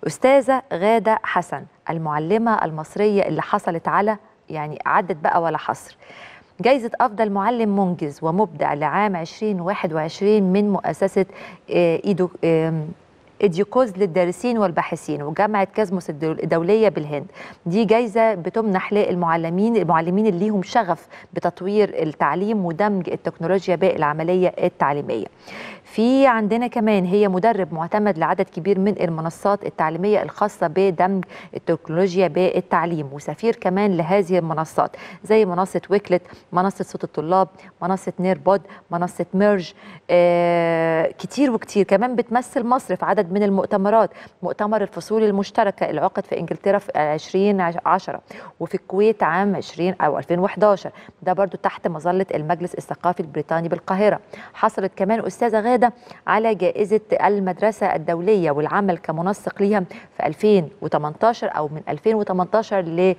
أستاذة غادة حسن المعلمة المصرية اللي حصلت على يعني عدت بقى ولا حصر جايزة أفضل معلم منجز ومبدع لعام 2021 من مؤسسة آه، إيدو آم، إديوكوز للدارسين والباحثين وجامعة كازموس الدول- الدولية بالهند دي جايزة بتمنح للمعلمين المعلمين اللي ليهم شغف بتطوير التعليم ودمج التكنولوجيا بالعملية التعليمية في عندنا كمان هي مدرب معتمد لعدد كبير من المنصات التعليمية الخاصة بدمج التكنولوجيا بالتعليم وسفير كمان لهذه المنصات زي منصة ويكلت منصة صوت الطلاب منصة نيربود منصة ميرج آه كتير وكتير كمان بتمثل مصر في عدد من المؤتمرات مؤتمر الفصول المشتركة اللي عقد في انجلترا في 2010 وفي الكويت عام 20 او 2011 ده برضو تحت مظلة المجلس الثقافي البريطاني بالقاهرة حصلت كمان أستاذة غادة على جائزة المدرسة الدولية والعمل كمنسق ليها في 2018 أو من 2018 ل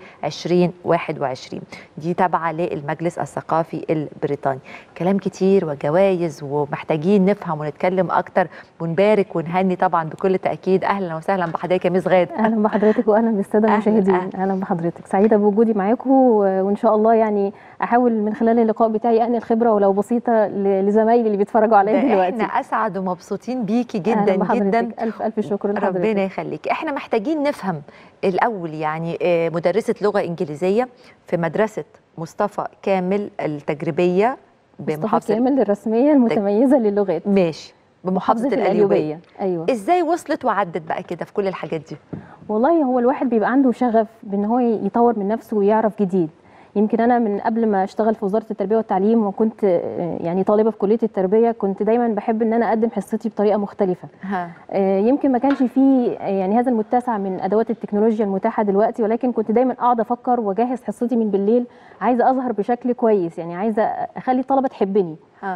2021 دي تابعة للمجلس الثقافي البريطاني كلام كتير وجوائز ومحتاجين نفهم ونتكلم أكتر ونبارك ونهني طبعا بكل تأكيد أهلا وسهلا بحضرتك يا ميس غادة اهلا بحضرتك واهلا بالساده أهلاً، المشاهدين أهلاً. اهلا بحضرتك سعيده بوجودي معاكم و- وان شاء الله يعني احاول من خلال اللقاء بتاعي انقل خبره ولو بسيطه ل- لزمايلي اللي بيتفرجوا عليا ده دلوقتي احنا اسعد ومبسوطين بيكي أهلاً جدا بحضرتك. جدا الف الف شكر لحضرتك ربنا يخليك احنا محتاجين نفهم الاول يعني آه، مدرسه لغه انجليزيه في مدرسه مصطفى كامل التجريبيه مصطفى بمحافظه كامل الرسميه المتميزه للغات ماشي بمحافظه القليوبيه ايوه ازاي وصلت وعدت بقى كده في كل الحاجات دي والله هو الواحد بيبقى عنده شغف بان هو يطور من نفسه ويعرف جديد يمكن انا من قبل ما اشتغل في وزاره التربيه والتعليم وكنت آه، يعني طالبه في كليه التربيه كنت دايما بحب ان انا اقدم حصتي بطريقه مختلفه ها آه، يمكن ما كانش فيه آه، يعني هذا المتسع من ادوات التكنولوجيا المتاحه دلوقتي ولكن كنت دايما اقعد افكر واجهز حصتي من بالليل عايزه اظهر بشكل كويس يعني عايزه اخلي الطلبه تحبني ها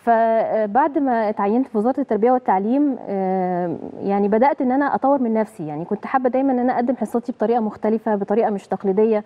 فبعد ما اتعينت في وزاره التربيه والتعليم آه، يعني بدات ان انا اطور من نفسي يعني كنت حابه دايما ان انا اقدم حصتي بطريقه مختلفه بطريقه مش تقليديه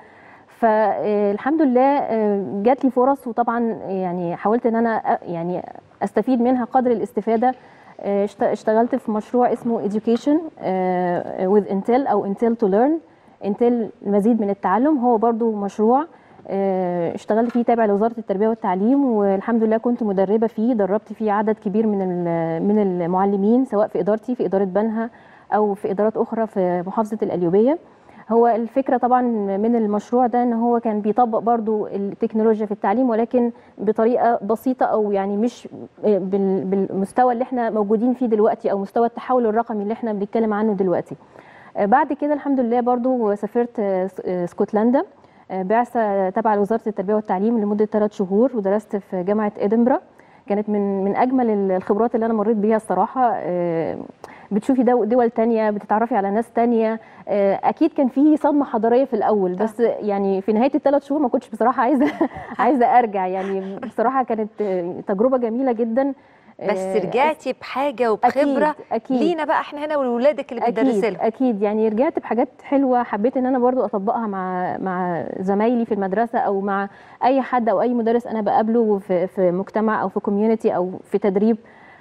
فالحمد لله آه، جات لي فرص وطبعا يعني حاولت ان انا أ- يعني استفيد منها قدر الاستفاده آه، اشت- اشتغلت في مشروع اسمه education آه، with intel او intel to learn intel المزيد من التعلم هو برضو مشروع آه، اشتغلت فيه تابع لوزاره التربيه والتعليم والحمد لله كنت مدربه فيه دربت فيه عدد كبير من ال- من المعلمين سواء في ادارتي في اداره بنها او في ادارات اخرى في محافظه القليوبيه هو الفكره طبعا من المشروع ده ان هو كان بيطبق برضو التكنولوجيا في التعليم ولكن بطريقه بسيطه او يعني مش بال- بالمستوى اللي احنا موجودين فيه دلوقتي او مستوى التحول الرقمي اللي احنا بنتكلم عنه دلوقتي آه، بعد كده الحمد لله برضو سافرت آه، س- آه، اسكتلندا آه، بعثه تبع لوزاره التربيه والتعليم لمده ثلاث شهور ودرست في جامعه ادنبرا كانت من من اجمل ال- الخبرات اللي انا مريت بيها الصراحه آه، بتشوفي دو- دول تانية بتتعرفي على ناس تانية آه، اكيد كان في صدمه حضاريه في الاول بس يعني في نهايه الثلاث شهور ما كنتش بصراحه عايزه عايزه ارجع يعني بصراحه كانت آه، تجربه جميله جدا بس آه، رجعتي بحاجه وبخبره أكيد أكيد لينا بقى احنا هنا ولولادك اللي بتدرسي اكيد لهم اكيد يعني رجعت بحاجات حلوه حبيت ان انا برضو اطبقها مع مع زمايلي في المدرسه او مع اي حد او اي مدرس انا بقابله في في مجتمع او في كوميونتي او في تدريب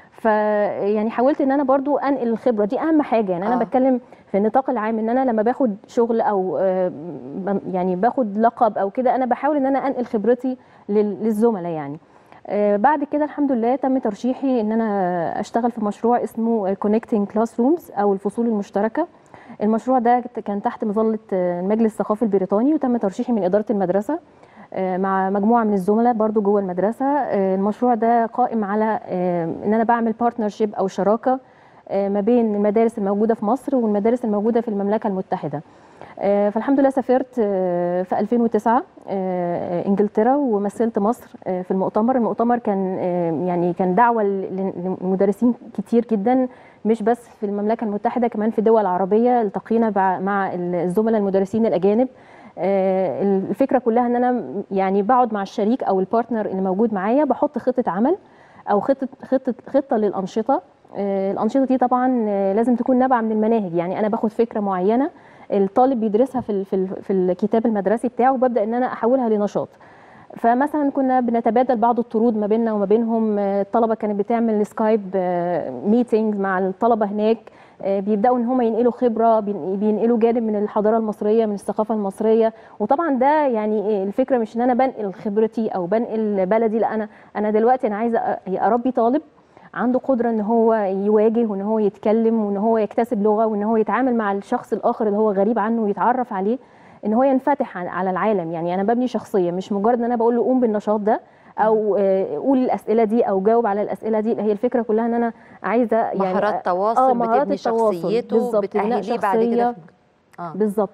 فيعني حاولت ان انا برضو انقل الخبره دي اهم حاجه يعني انا آه. بتكلم في النطاق العام ان انا لما باخد شغل او آه، ب- يعني باخد لقب او كده انا بحاول ان انا انقل خبرتي لل- للزملاء يعني آه، بعد كده الحمد لله تم ترشيحي ان انا اشتغل في مشروع اسمه كونكتنج كلاس رومز او الفصول المشتركه المشروع ده كان تحت مظله آه، المجلس الثقافي البريطاني وتم ترشيحي من اداره المدرسه آه، مع مجموعه من الزملاء برضو جوه المدرسه آه، المشروع ده قائم على آه، ان انا بعمل بارتنرشيب او شراكه آه، ما بين المدارس الموجوده في مصر والمدارس الموجوده في المملكه المتحده آه، فالحمد لله سافرت آه، في 2009 آه، انجلترا ومثلت مصر آه، في المؤتمر المؤتمر كان آه، يعني كان دعوه ل- لمدرسين كتير جدا مش بس في المملكه المتحده كمان في دول عربيه التقينا بع- مع الزملاء المدرسين الاجانب آه، الفكره كلها ان انا يعني بقعد مع الشريك او البارتنر اللي موجود معايا بحط خطه عمل او خطه خطه خطه للانشطه آه، الانشطه دي طبعا آه، لازم تكون نابعه من المناهج يعني انا باخد فكره معينه الطالب بيدرسها في ال- في ال- في الكتاب المدرسي بتاعه وببدا ان انا احولها لنشاط فمثلا كنا بنتبادل بعض الطرود ما بيننا وما بينهم آه، الطلبه كانت بتعمل سكايب ميتينج مع الطلبه هناك آه، بيبداوا ان هم ينقلوا خبره بين- بينقلوا جانب من الحضاره المصريه من الثقافه المصريه وطبعا ده يعني الفكره مش ان انا بنقل خبرتي او بنقل بلدي لا انا انا دلوقتي انا عايزه أ- اربي طالب عنده قدره ان هو يواجه وان هو يتكلم وان هو يكتسب لغه وان هو يتعامل مع الشخص الاخر اللي هو غريب عنه ويتعرف عليه ان هو ينفتح عن- على العالم يعني انا ببني شخصيه مش مجرد ان انا بقول له قوم بالنشاط ده او آه، قول الاسئله دي او جاوب على الاسئله دي هي الفكره كلها ان انا عايزه يعني مهارات تواصل آه، مهارات بتبني التواصل، شخصيته بالظبط، بناء بتأهليه بعد كده شخصية. في- اه بالظبط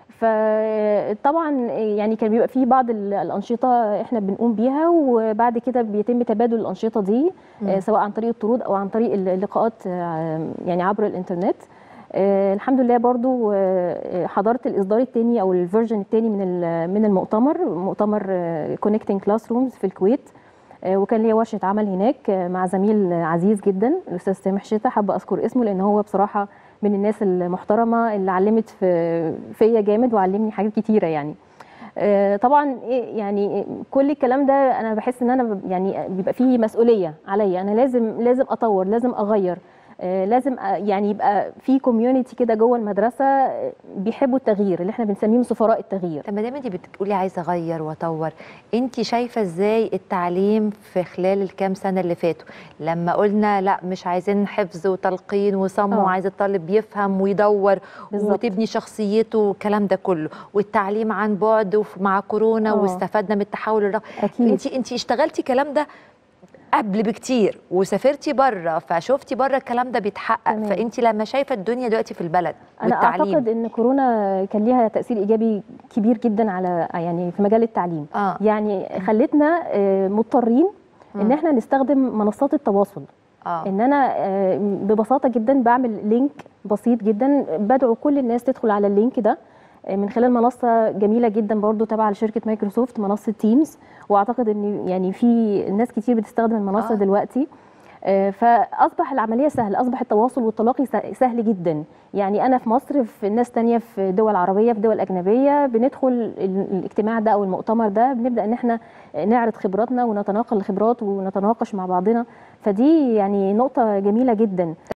فطبعا يعني كان بيبقى في بعض ال- الانشطه احنا بنقوم بيها وبعد كده بيتم تبادل الانشطه دي مم. آه، سواء عن طريق الطرود او عن طريق اللقاءات آه، يعني عبر الانترنت آه، الحمد لله برضو آه، حضرت الاصدار الثاني او الفيرجن الثاني من ال- من المؤتمر مؤتمر كونكتنج كلاس رومز في الكويت آه، وكان ليا ورشه عمل هناك آه، مع زميل عزيز جدا الاستاذ سامح شتا حابه اذكر اسمه لان هو بصراحه من الناس المحترمه اللي علمت في فيا جامد وعلمني حاجات كتيره يعني آه، طبعا إيه يعني كل الكلام ده انا بحس ان انا ب- يعني بيبقى فيه مسؤوليه عليا انا لازم لازم اطور لازم اغير آه، لازم أ- يعني يبقى في كوميونتي كده جوه المدرسه آه، بيحبوا التغيير اللي احنا بنسميهم سفراء التغيير طب ما دام انت بتقولي عايزه اغير واطور انت شايفه ازاي التعليم في خلال الكام سنه اللي فاتوا لما قلنا لا مش عايزين حفظ وتلقين وصم آه. وعايز الطالب يفهم ويدور بالظبط. وتبني شخصيته والكلام ده كله والتعليم عن بعد وف- مع كورونا آه. واستفدنا من التحول الرقمي اكيد انت انت اشتغلتي الكلام ده قبل بكتير وسافرتي بره فشفتي بره الكلام ده بيتحقق تمام. فانت لما شايفه الدنيا دلوقتي في البلد انا والتعليم اعتقد ان كورونا كان ليها تاثير ايجابي كبير جدا على يعني في مجال التعليم اه يعني خلتنا آه، مضطرين ان مم. احنا نستخدم منصات التواصل اه ان انا آه، ببساطه جدا بعمل لينك بسيط جدا بدعو كل الناس تدخل على اللينك ده آه، من خلال منصه جميله جدا برضو تابعه لشركه مايكروسوفت منصه تيمز واعتقد ان يعني في ناس كتير بتستخدم المنصه آه. آه. دلوقتي آه، فاصبح العمليه سهل اصبح التواصل والتلاقي س- سهل جدا يعني انا في مصر في ناس تانية في دول عربيه في دول اجنبيه بندخل ال- الاجتماع ده او المؤتمر ده بنبدا ان احنا نعرض خبراتنا ونتناقل الخبرات ونتناقش مع بعضنا فدي يعني نقطه جميله جدا